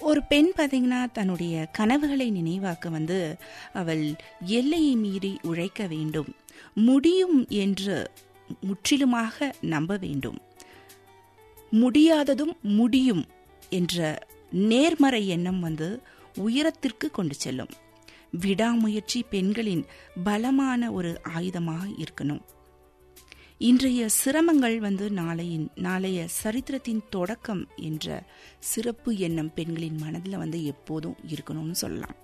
ஒரு பெண் பார்த்தீங்கன்னா தன்னுடைய கனவுகளை நினைவாக்க வந்து அவள் எல்லையை மீறி உழைக்க வேண்டும் முடியும் என்று முற்றிலுமாக நம்ப வேண்டும் முடியாததும் முடியும் என்ற நேர்மறை எண்ணம் வந்து உயரத்திற்கு கொண்டு செல்லும் விடாமுயற்சி பெண்களின் பலமான ஒரு ஆயுதமாக இருக்கணும் இன்றைய சிரமங்கள் வந்து நாளையின் நாளைய சரித்திரத்தின் தொடக்கம் என்ற சிறப்பு எண்ணம் பெண்களின் மனதில் வந்து எப்போதும் இருக்கணும்னு சொல்லலாம்